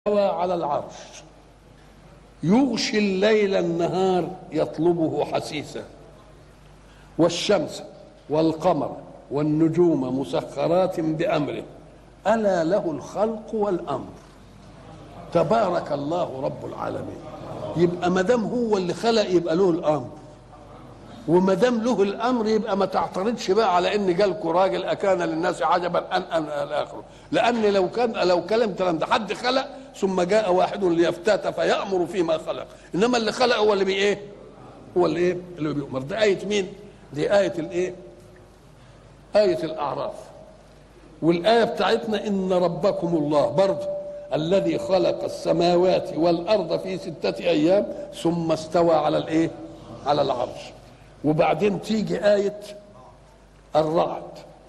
استوى على العرش يغشي الليل النهار يطلبه حسيسا والشمس والقمر والنجوم مسخرات بامره الا له الخلق والامر تبارك الله رب العالمين يبقى ما دام هو اللي خلق يبقى له الامر وما دام له الامر يبقى ما تعترضش بقى على ان جالكوا راجل اكان للناس عجبا ان ان الى اخره لان لو كان لو كلام كلام ده حد خلق ثم جاء واحد ليفتات فيامر فيما خلق انما اللي خلق هو اللي بي ايه هو اللي ايه اللي بيؤمر دي ايه مين دي ايه الايه ايه الاعراف والايه بتاعتنا ان ربكم الله برضه الذي خلق السماوات والارض في سته ايام ثم استوى على الايه على العرش وبعدين تيجي آية الرعد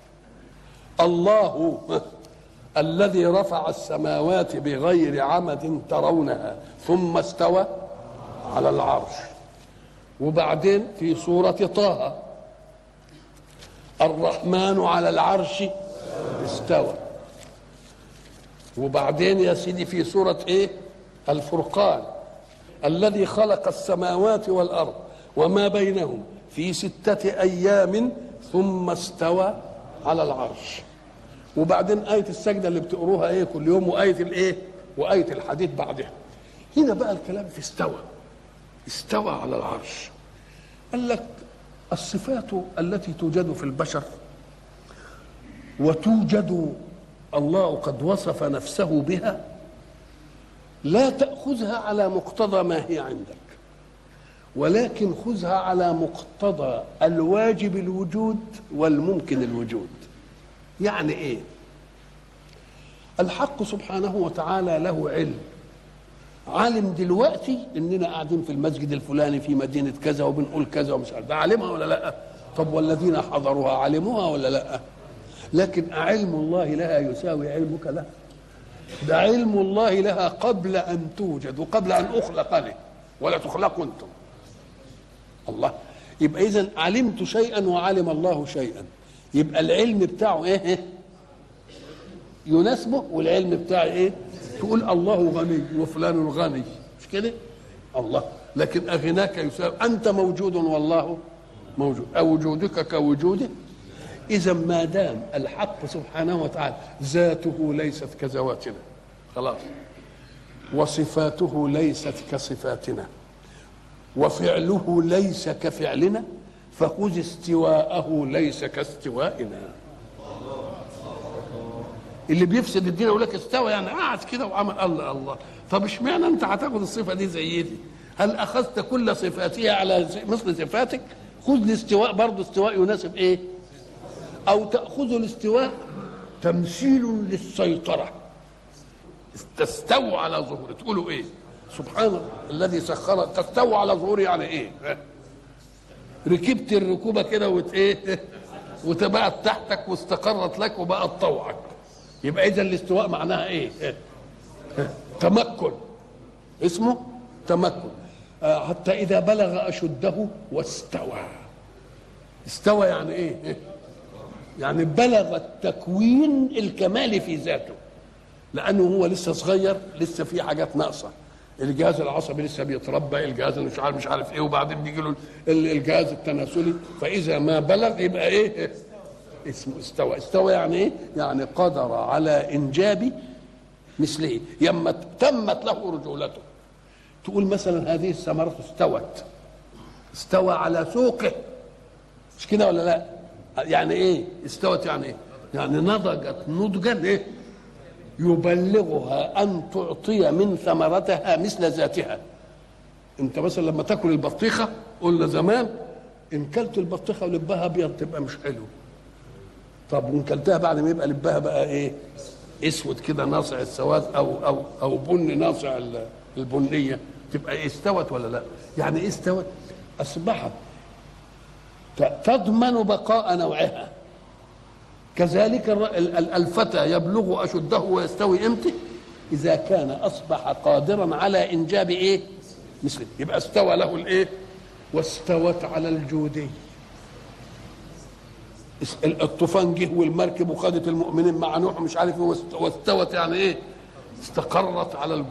الله الذي رفع السماوات بغير عمد ترونها ثم استوى على العرش وبعدين في سورة طه الرحمن على العرش استوى وبعدين يا سيدي في سورة ايه الفرقان الذي خلق السماوات والأرض وما بينهم في ستة أيام ثم استوى على العرش وبعدين آية السجدة اللي بتقروها إيه كل يوم وآية الإيه وآية الحديث بعدها هنا بقى الكلام في استوى استوى على العرش قال لك الصفات التي توجد في البشر وتوجد الله قد وصف نفسه بها لا تأخذها على مقتضى ما هي عندك ولكن خذها على مقتضى الواجب الوجود والممكن الوجود يعني ايه الحق سبحانه وتعالى له علم عالم دلوقتي اننا قاعدين في المسجد الفلاني في مدينه كذا وبنقول كذا ومش عارف ده عالمها ولا لا طب والذين حضروها علموها ولا لا لكن علم الله لها يساوي علمك لها ده علم الله لها قبل ان توجد وقبل ان اخلق له ولا تخلقوا انتم الله يبقى اذا علمت شيئا وعلم الله شيئا يبقى العلم بتاعه ايه يناسبه والعلم بتاعه ايه تقول الله غني وفلان غني مش كده الله لكن اغناك يساوي انت موجود والله موجود او وجودك كوجوده اذا ما دام الحق سبحانه وتعالى ذاته ليست كذواتنا خلاص وصفاته ليست كصفاتنا وفعله ليس كفعلنا فخذ استواءه ليس كاستوائنا اللي بيفسد الدين يقول لك استوى يعني قعد كده وعمل الله الله طب اشمعنى انت هتاخد الصفه دي زي دي هل اخذت كل صفاتها على مثل صفاتك خذ الاستواء برضه استواء يناسب ايه او تاخذ الاستواء تمثيل للسيطره تستوى على ظهور تقولوا ايه سبحان الذي سخر تستوى على ظهوري يعني ايه ركبت الركوبه كده وت ايه وتبقت تحتك واستقرت لك وبقت طوعك يبقى اذا الاستواء معناها ايه تمكن اسمه تمكن حتى اذا بلغ اشده واستوى استوى يعني ايه يعني بلغ التكوين الكمالي في ذاته لانه هو لسه صغير لسه في حاجات ناقصه الجهاز العصبي لسه بيتربى الجهاز مش عارف مش عارف ايه وبعدين بيجي له الجهاز التناسلي فاذا ما بلغ يبقى ايه اسمه استوى استوى يعني ايه يعني قدر على انجاب مثله يما تمت له رجولته تقول مثلا هذه الثمرة استوت استوى على سوقه مش كده ولا لا يعني ايه استوت يعني ايه يعني نضجت نضجا ايه يبلغها ان تعطي من ثمرتها مثل ذاتها انت مثلا لما تاكل البطيخه قلنا زمان ان كلت البطيخه ولبها ابيض تبقى مش حلو طب وان كلتها بعد ما يبقى لبها بقى ايه اسود كده ناصع السواد او او او بني ناصع البنيه تبقى إيه استوت ولا لا يعني ايه استوت اصبحت تضمن بقاء نوعها كذلك الفتى يبلغ اشده ويستوي امتى اذا كان اصبح قادرا على انجاب ايه مثل يبقى استوى له الايه واستوت على الجودي الطوفان جه والمركب وخدت المؤمنين مع نوح مش عارف ايه واستوت يعني ايه استقرت على